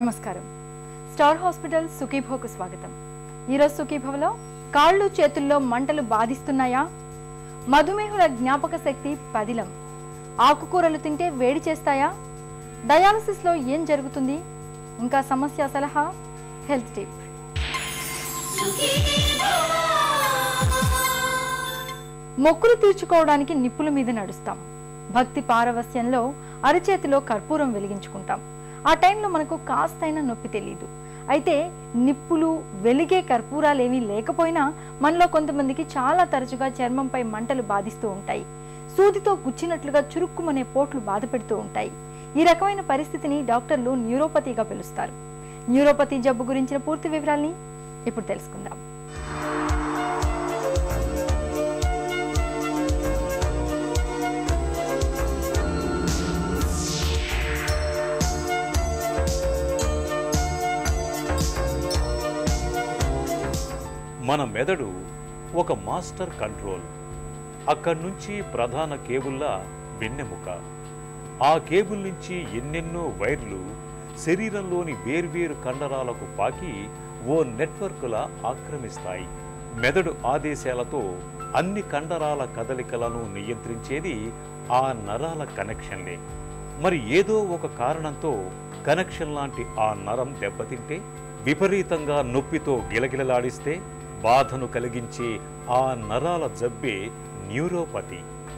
నమస్కారం star hospital సుఖీభోకు స్వాగతం ఈరోజు సుఖీభవలో కాళ్ళు చేతుల్లో మంటలు బాధిస్తున్నాయా మధుమేహుల జ్ఞాపక శక్తి పదిలం ఆకుకూరలు తింటే వేడి చేస్తాయా డయాలసిస్లో ఏం జరుగుతుంది ఇంకా సమస్య సలహా హెల్త్ టిప్ మొక్కులు తీర్చుకోవడానికి నిప్పుల మీద నడుస్తాం భక్తి పారవస్యంలో అరచేతిలో కర్పూరం వెలిగించుకుంటాం ఆ టైంలో మనకు కాస్తైనా నొప్పి తెలియదు అయితే నిప్పులు వెలిగే కర్పూరాలేమీ లేకపోయినా మనలో కొంతమందికి చాలా తరచుగా చర్మంపై మంటలు బాధిస్తూ ఉంటాయి సూదితో గుచ్చినట్లుగా చురుక్కుమనే పోట్లు బాధ పెడుతూ ఉంటాయి ఈ రకమైన పరిస్థితిని డాక్టర్లు న్యూరోపతిగా పిలుస్తారు న్యూరోపతి జబ్బు గురించిన పూర్తి వివరాల్ని ఇప్పుడు తెలుసుకుందాం మన మెదడు ఒక మాస్టర్ కంట్రోల్ అక్కడి నుంచి ప్రధాన కేబుల్లా వెన్నెముక ఆ కేబుల్ నుంచి ఎన్నెన్నో వైర్లు శరీరంలోని వేర్వేరు కండరాలకు పాకి ఓ నెట్వర్కులా ఆక్రమిస్తాయి మెదడు ఆదేశాలతో అన్ని కండరాల కదలికలను నియంత్రించేది ఆ నరాల కనెక్షన్లే మరి ఏదో ఒక కారణంతో కనెక్షన్ లాంటి ఆ నరం దెబ్బతింటే విపరీతంగా నొప్పితో గిలగిలలాడిస్తే బాధను కలిగించే ఆ నరాల జబ్బే న్యూరోపతి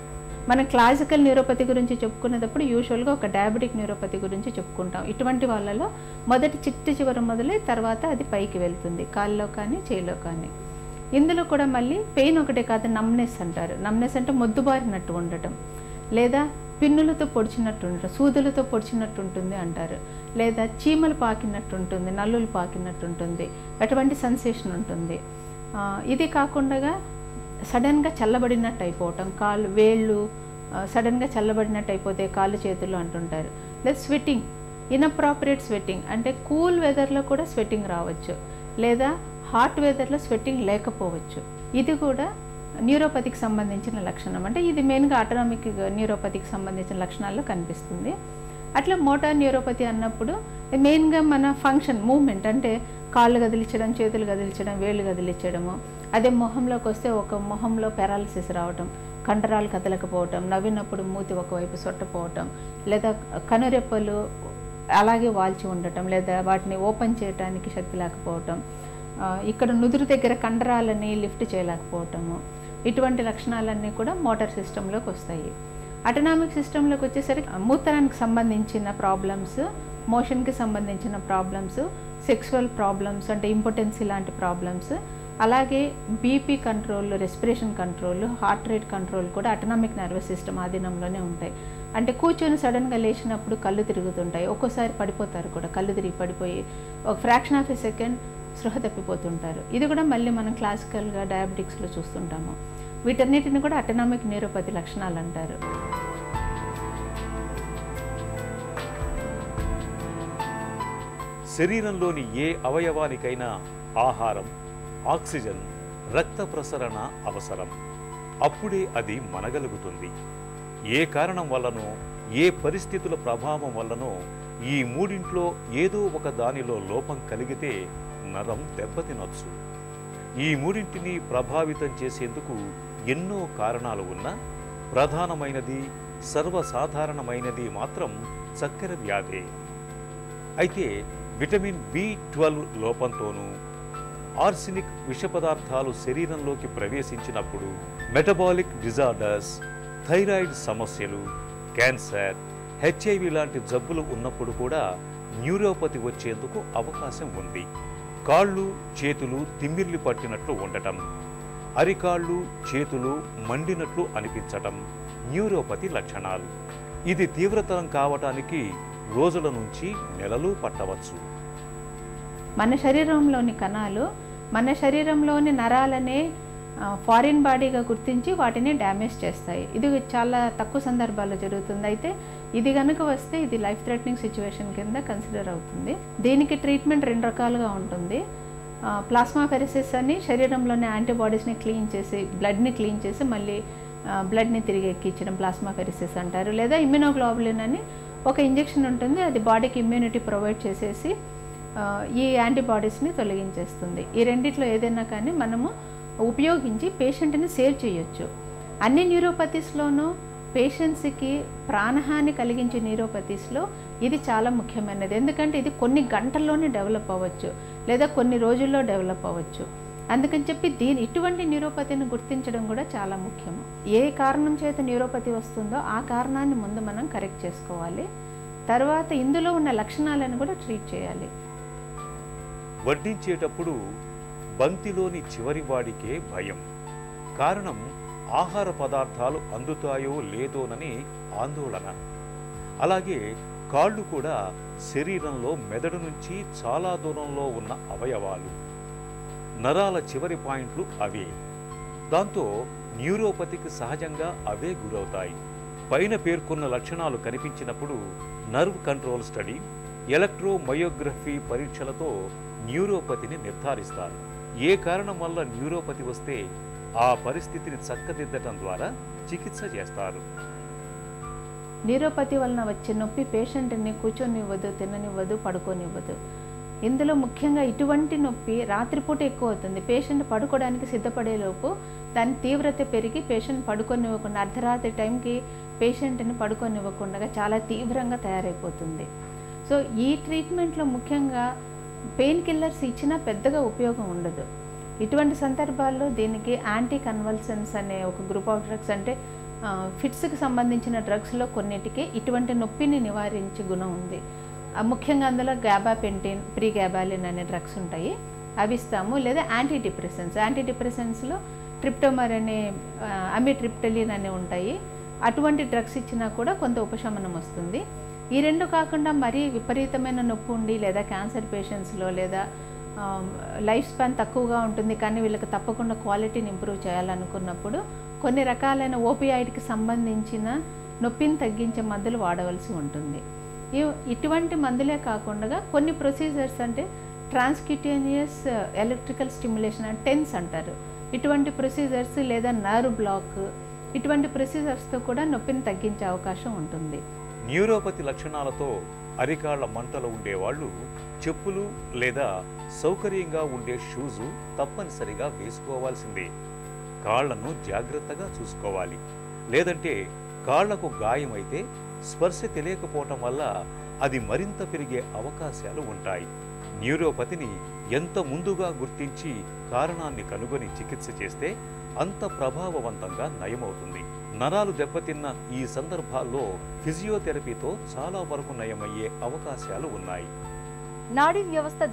మన క్లాసికల్ న్యూరోపతి గురించి చెప్పుకునేటప్పుడు యూజువల్గా ఒక డయాబెటిక్ న్యూరోపతి గురించి చెప్పుకుంటాం ఇటువంటి వాళ్ళలో మొదటి చిట్టు చివర మొదలై తర్వాత అది పైకి వెళ్తుంది కాల్లో కానీ చేయిలో కానీ ఇందులో కూడా మళ్ళీ పెయిన్ ఒకటే కాదు నమ్నెస్ అంటారు నమ్నెస్ అంటే మొద్దుబారినట్టు ఉండటం లేదా పిన్నులతో పొడిచినట్టు ఉండటం సూదులతో పొడిచినట్టు ఉంటుంది అంటారు లేదా చీమలు పాకినట్టు ఉంటుంది నల్లులు పాకినట్టు ఉంటుంది అటువంటి సెన్సేషన్ ఉంటుంది ఆ, ఇది కాకుండా సడన్గా చల్లబడినట్టు అయిపోవటం కాళ్ళు వేళ్ళు ఆ, సడన్గా చల్లబడినట్టు అయిపోతే కాళ్ళు చేతులు అంటుంటారు లేదా స్వెట్టింగ్ ఇన్అప్రాపరియేట్ స్వెట్టింగ్ అంటే కూల్ వెదర్లో కూడా స్వెట్టింగ్ రావచ్చు లేదా హాట్ వెదర్లో స్వెట్టింగ్ లేకపోవచ్చు ఇది కూడా న్యూరోపతికి సంబంధించిన లక్షణం అంటే ఇది మెయిన్గా ఆటోనామిక్ న్యూరోపతికి సంబంధించిన లక్షణాల్లో కనిపిస్తుంది అట్లా మోటార్ న్యూరోపతి అన్నప్పుడు మెయిన్గా మన ఫంక్షన్ మూమెంట్ అంటే కాళ్ళు కదిలించడం చేతులు కదిలించడం వేళ్ళు కదిలించడము అదే మొహంలోకి వస్తే ఒక మొహంలో పెరాలసిస్ రావటం కండరాలు కదలకపోవటం నవ్వినప్పుడు మూతి ఒకవైపు సొట్టపోవటం లేదా కనురెప్పలు అలాగే వాల్చి ఉండటం లేదా వాటిని ఓపెన్ చేయడానికి శక్తి లేకపోవటం ఆ, ఇక్కడ నుదురు దగ్గర కండరాలని లిఫ్ట్ చేయలేకపోవటము ఇటువంటి లక్షణాలన్నీ కూడా మోటార్ సిస్టంలోకి వస్తాయి అటనామిక్ సిస్టంలోకి వచ్చేసరికి మూత్రానికి సంబంధించిన ప్రాబ్లమ్స్ మోషన్కి సంబంధించిన ప్రాబ్లమ్స్ సెక్సువల్ ప్రాబ్లమ్స్ అంటే ఇంపార్టెన్సీ లాంటి ప్రాబ్లమ్స్ అలాగే BP control respiration control heart rate control కూడా అటనామిక్ నర్వస్ సిస్టమ్ ఆధీనంలోనే ఉంటాయి అంటే కూర్చొని సడన్గా లేచినప్పుడు కళ్ళు తిరుగుతుంటాయి ఒక్కోసారి పడిపోతారు కూడా కళ్ళు తిరిగి పడిపోయి ఒక ఫ్రాక్షన్ ఆఫ్ ఎ సెకండ్ స్పృహ తప్పిపోతుంటారు ఇది కూడా మళ్ళీ మనం క్లాసికల్గా డయాబెటిక్స్లో చూస్తుంటాము వీటన్నిటిని కూడా అటనామిక్ న్యూరోపతి లక్షణాలు అంటారు శరీరంలోని ఏ అవయవానికైనా ఆహారం ఆక్సిజన్ రక్త ప్రసరణ అవసరం అప్పుడే అది మనగలుగుతుంది ఏ కారణం వల్లనో ఏ పరిస్థితుల ప్రభావం వల్లనో ఈ మూడింట్లో ఏదో ఒక దానిలో లోపం కలిగితే నరం దెబ్బతినొచ్చు ఈ మూడింటిని ప్రభావితం చేసేందుకు ఎన్నో కారణాలు ఉన్నా ప్రధానమైనది సర్వసాధారణమైనది మాత్రం చక్కెర వ్యాధే అయితే విటమిన్ బి ట్వెల్వ్ లోపంతోనూ ఆర్సినిక్ విష పదార్థాలు శరీరంలోకి ప్రవేశించినప్పుడు మెటబాలిక్ డిజార్డర్స్ థైరాయిడ్ సమస్యలు క్యాన్సర్ హెచ్ఐవి లాంటి జబ్బులు ఉన్నప్పుడు కూడా న్యూరోపతి వచ్చేందుకు అవకాశం ఉంది కాళ్ళు చేతులు తిమ్మిర్లు పట్టినట్లు ఉండటం అరికాళ్ళు చేతులు మండినట్లు అనిపించటం న్యూరోపతి లక్షణాలు ఇది తీవ్రతరం కావటానికి రోజుల నుంచి నెలలు పట్టవచ్చు మన శరీరంలోని కణాలు మన శరీరంలోని నరాలనే ఫారిన్ బాడీగా గుర్తించి వాటిని డ్యామేజ్ చేస్తాయి ఇది చాలా తక్కువ సందర్భాల్లో జరుగుతుంది అయితే ఇది కనుక వస్తే ఇది లైఫ్ థ్రెటనింగ్ సిచ్యువేషన్ కింద కన్సిడర్ అవుతుంది దీనికి ట్రీట్మెంట్ రెండు రకాలుగా ఉంటుంది ప్లాస్మా ఫెరిసిస్ అని శరీరంలోని యాంటీబాడీస్ని క్లీన్ చేసి బ్లడ్ని క్లీన్ చేసి మళ్ళీ బ్లడ్ని తిరిగి ఎక్కించడం ప్లాస్మా ఫెరిసిస్ అంటారు లేదా ఇమ్యునోగ్లోబులిన్ అని ఒక ఇంజెక్షన్ ఉంటుంది అది బాడీకి ఇమ్యూనిటీ ప్రొవైడ్ చేసేసి ఆ, ఈ యాంటీబాడీస్ని తొలగించేస్తుంది ఈ రెండిట్లో ఏదైనా కానీ మనము ఉపయోగించి పేషెంట్ని సేవ్ చేయొచ్చు అన్ని న్యూరోపతీస్లోనూ పేషెంట్స్కి ప్రాణహాని కలిగించే న్యూరోపతీస్లో ఇది చాలా ముఖ్యమైనది ఎందుకంటే ఇది కొన్ని గంటల్లోనే డెవలప్ అవ్వచ్చు లేదా కొన్ని రోజుల్లో డెవలప్ అవ్వచ్చు అందుకని చెప్పి దీని ఇటువంటి న్యూరోపతిని గుర్తించడం కూడా చాలా ముఖ్యము ఏ కారణం చేత న్యూరోపతి వస్తుందో ఆ కారణాన్ని ముందు మనం కరెక్ట్ చేసుకోవాలి తర్వాత ఇందులో ఉన్న లక్షణాలను కూడా ట్రీట్ చేయాలి వడ్డించేటప్పుడు బంతిలోని చివరి వాడికే భయం కారణం ఆహార పదార్థాలు అందుతాయో లేదోనని ఆందోళన అలాగే కాళ్ళు కూడా శరీరంలో మెదడు నుంచి చాలా దూరంలో ఉన్న అవయవాలు నరాల చివరి పాయింట్లు అవే దాంతో న్యూరోపతికి సహజంగా అవే గురవుతాయి పైన పేర్కొన్న లక్షణాలు కనిపించినప్పుడు నర్వ్ కంట్రోల్ స్టడీ ఎలక్ట్రోమయోగ్రఫీ పరీక్షలతో న్యూరోపతిని నిర్ధారిస్తారు ఏ కారణం వల్ల న్యూరోపతి వస్తే ఆ పరిస్థితిని చక్కదిద్దటం ద్వారా చికిత్స చేస్తారు న్యూరోపతి వలన వచ్చే నొప్పి పేషెంట్ని కూర్చొనివ్వదు తిననివ్వదు పడుకోనివ్వదు ఇందులో ముఖ్యంగా ఇటువంటి నొప్పి రాత్రిపూట ఎక్కువ అవుతుంది పేషెంట్ పడుకోవడానికి సిద్ధపడేలోపు దాని తీవ్రత పెరిగి పేషెంట్ పడుకోనివ్వకుండా అర్ధరాత్రి టైంకి పేషెంట్ని పడుకోనివ్వకుండా చాలా తీవ్రంగా తయారైపోతుంది సో ఈ ట్రీట్మెంట్లో ముఖ్యంగా పెయిన్ కిల్లర్స్ ఇచ్చినా పెద్దగా ఉపయోగం ఉండదు ఇటువంటి సందర్భాల్లో దీనికి యాంటీ కన్వల్సన్స్ అనే ఒక గ్రూప్ ఆఫ్ డ్రగ్స్ అంటే ఆ, ఫిట్స్కి సంబంధించిన డ్రగ్స్లో కొన్నిటికి ఇటువంటి నొప్పిని నివారించే గుణం ఉంది ఆ, ముఖ్యంగా అందులో గ్యాబాపెంటిన్ ప్రీ గ్యాబాలిన్ అనే డ్రగ్స్ ఉంటాయి అవి ఇస్తాము లేదా యాంటీ డిప్రెసెన్స్ యాంటీ డిప్రెసెన్స్లో ట్రిప్టోమర్ అనే ఆ, అమిట్రిప్టలిన్ అనే ఉంటాయి అటువంటి డ్రగ్స్ ఇచ్చినా కూడా కొంత ఉపశమనం వస్తుంది ఈ రెండు కాకుండా మరీ విపరీతమైన నొప్పి ఉండి లేదా క్యాన్సర్ పేషెంట్స్లో లేదా లైఫ్ స్పాన్ తక్కువగా ఉంటుంది కానీ వీళ్ళకి తప్పకుండా క్వాలిటీని ఇంప్రూవ్ చేయాలనుకున్నప్పుడు కొన్ని రకాలైన ఓపియాయిడ్కి సంబంధించిన నొప్పిని తగ్గించే మందులు వాడవలసి ఉంటుంది ఇ- ఇటువంటి మందులే కాకుండా కొన్ని ప్రొసీజర్స్ అంటే ట్రాన్స్క్యూటేనియస్ ఎలక్ట్రికల్ స్టిమ్యులేషన్ అంటే టెన్స్ అంటారు ఇటువంటి ప్రొసీజర్స్ లేదా నర్వ్ బ్లాక్ ఇటువంటి ప్రొసీజర్స్తో కూడా నొప్పిని తగ్గించే అవకాశం ఉంటుంది న్యూరోపతి లక్షణాలతో అరికాళ్ల మంటలు ఉండేవాళ్ళు చెప్పులు లేదా సౌకర్యంగా ఉండే షూజు తప్పనిసరిగా వేసుకోవాల్సిందే కాళ్లను జాగ్రత్తగా చూసుకోవాలి లేదంటే కాళ్లకు గాయమైతే స్పర్శ తెలియకపోవటం వల్ల అది మరింత పెరిగే అవకాశాలు ఉంటాయి న్యూరోపతిని ఎంత ముందుగా గుర్తించి కారణాన్ని కనుగొని చికిత్స చేస్తే అంత ప్రభావవంతంగా నయమవుతుంది నరాలు దెబ్బతిన్న ఈ సందర్భాల్లో ఫిజియోథెరపీతో చాలా వరకు నయమయ్యే అవకాశాలు ఉన్నాయి నాడీ వ్యవస్థ